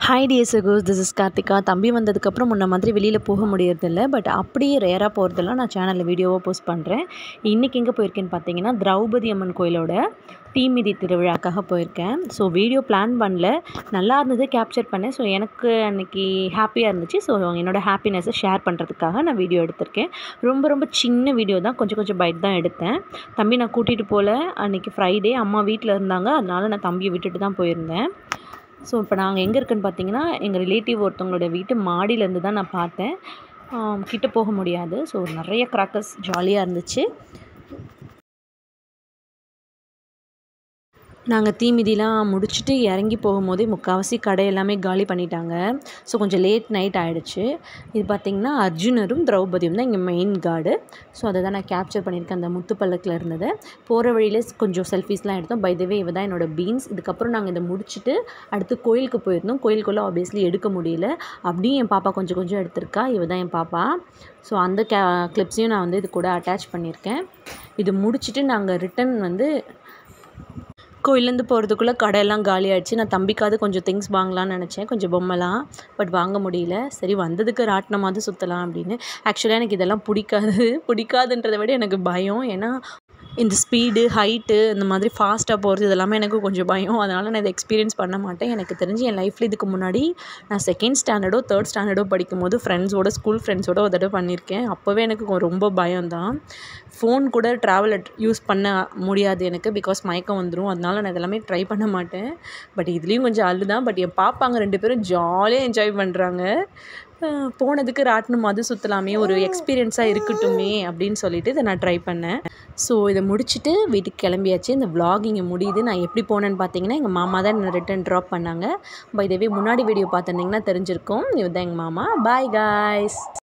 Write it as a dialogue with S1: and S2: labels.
S1: hi dear சகோஸ் this is Karthika தம்பி வந்ததுக்கப்புறம் முன்ன மாதிரி வெளியில் போக முடியறதில்ல பட் அப்படியே ரேராக போகிறதெல்லாம் நான் சேனலில் வீடியோவாக போஸ்ட் பண்ணுறேன் இன்றைக்கி எங்கே போயிருக்கேன்னு பார்த்தீங்கன்னா திரௌபதி அம்மன் கோயிலோட தீமிதி திருவிழாக்காக போயிருக்கேன் ஸோ வீடியோ பிளான் பண்ணல நல்லா இருந்தது கேப்சர் பண்ணேன் ஸோ எனக்கு அன்றைக்கி ஹாப்பியாக இருந்துச்சு ஸோ என்னோடய ஹாப்பினஸை ஷேர் பண்ணுறதுக்காக நான் வீடியோ எடுத்திருக்கேன் ரொம்ப ரொம்ப சின்ன வீடியோ தான் கொஞ்சம் கொஞ்சம் பைட் தான் எடுத்தேன் தம்பி நான் கூட்டிகிட்டு போகல அன்றைக்கி ஃப்ரைடே அம்மா வீட்டில் இருந்தாங்க அதனால நான் தம்பியை விட்டுட்டு தான் போயிருந்தேன் ஸோ இப்போ நாங்கள் எங்கே இருக்குன்னு பார்த்தீங்கன்னா எங்கள் ரிலேட்டிவ் ஒருத்தவங்களோட வீட்டு மாடியிலேருந்து தான் நான் பார்த்தேன் ஆம், கிட்ட போக முடியாது ஸோ நிறைய கிராக்கர்ஸ் ஜாலியாக இருந்துச்சு நாங்கள் தீமிதிலாம் முடிச்சுட்டு இறங்கி போகும்போதே முக்கால்வாசி கடை எல்லாமே காலி பண்ணிட்டாங்க ஸோ கொஞ்சம் லேட் நைட் ஆகிடுச்சு இது பார்த்திங்கன்னா அர்ஜுனரும் திரௌபதியும் தான் இங்கே மெயின் கார்டு ஸோ அதை தான் நான் கேப்சர் பண்ணியிருக்கேன் அந்த முத்து பல்லக்கில் இருந்தது போகிற வழியில கொஞ்சம் செல்ஃபீஸ்லாம் எடுத்தோம் பை வே இவ தான் என்னோடய பீன்ஸ் இதுக்கப்புறம் நாங்கள் இதை முடிச்சுட்டு அடுத்து கோயிலுக்கு போயிருந்தோம் கோயிலுக்குள்ளே ஆப்வியஸ்லி எடுக்க முடியல அப்படியும் என் பாப்பா கொஞ்சம் கொஞ்சம் எடுத்திருக்கா இவ தான் என் பாப்பா ஸோ அந்த கே கிளிப்ஸையும் நான் வந்து இது கூட அட்டாச் பண்ணியிருக்கேன் இது முடிச்சுட்டு நாங்கள் ரிட்டன் வந்து கோயிலேருந்து போகிறதுக்குள்ளே கடையெல்லாம் காலி ஆயிடுச்சு நான் தம்பிக்காவது கொஞ்சம் திங்ஸ் வாங்கலாம்னு நினச்சேன் கொஞ்சம் பொம்மைலாம் பட் வாங்க முடியல சரி வந்ததுக்கு ராட்டினமாவது சுற்றலாம் அப்படின்னு ஆக்சுவலாக எனக்கு இதெல்லாம் பிடிக்காது பிடிக்காதுன்றதை விட எனக்கு பயம் ஏன்னா இந்த ஸ்பீடு ஹைட்டு இந்த மாதிரி ஃபாஸ்ட்டாக போகிறது இதெல்லாமே எனக்கு கொஞ்சம் பயம் அதனால் நான் இதை எக்ஸ்பீரியன்ஸ் பண்ண மாட்டேன் எனக்கு தெரிஞ்சு என் லைஃப்பில் இதுக்கு முன்னாடி நான் செகண்ட் ஸ்டாண்டர்டோ தேர்ட் ஸ்டாண்டர்டோ படிக்கும்போது ஃப்ரெண்ட்ஸோட ஸ்கூல் ஃப்ரெண்ட்ஸோட ஒரு தடவை பண்ணியிருக்கேன் அப்போவே எனக்கு கொ- ரொம்ப பயம்தான் ஃபோன் கூட ட்ராவல் யூஸ் பண்ண முடியாது எனக்கு பிகாஸ் மயக்கம் வந்துடும் அதனால நான் இதெல்லாமே ட்ரை பண்ண மாட்டேன் பட் இதுலேயும் கொஞ்சம் அழுதான் பட் என் பாப்பாங்க ரெண்டு பேரும் ஜாலியாக என்ஜாய் பண்ணுறாங்க போனதுக்கு ராட்டினம் அது சுற்றலாமே ஒரு எக்ஸ்பீரியன்ஸாக இருக்கட்டுமே அப்படின்னு சொல்லிட்டு இதை நான் ட்ரை பண்ணேன் ஸோ இதை முடிச்சுட்டு வீட்டுக்கு கிளம்பியாச்சு இந்த vlog இங்கே முடியுது நான் எப்படி போனேன்னு பார்த்தீங்கன்னா எங்கள் மாமா தான் என்னை ரிட்டன் ட்ராப் பண்ணாங்க பை இதவே முன்னாடி வீடியோ பார்த்துருந்தீங்கன்னா தெரிஞ்சிருக்கும் இவர் தான் எங்கள் மாமா பாய் காய்ஸ்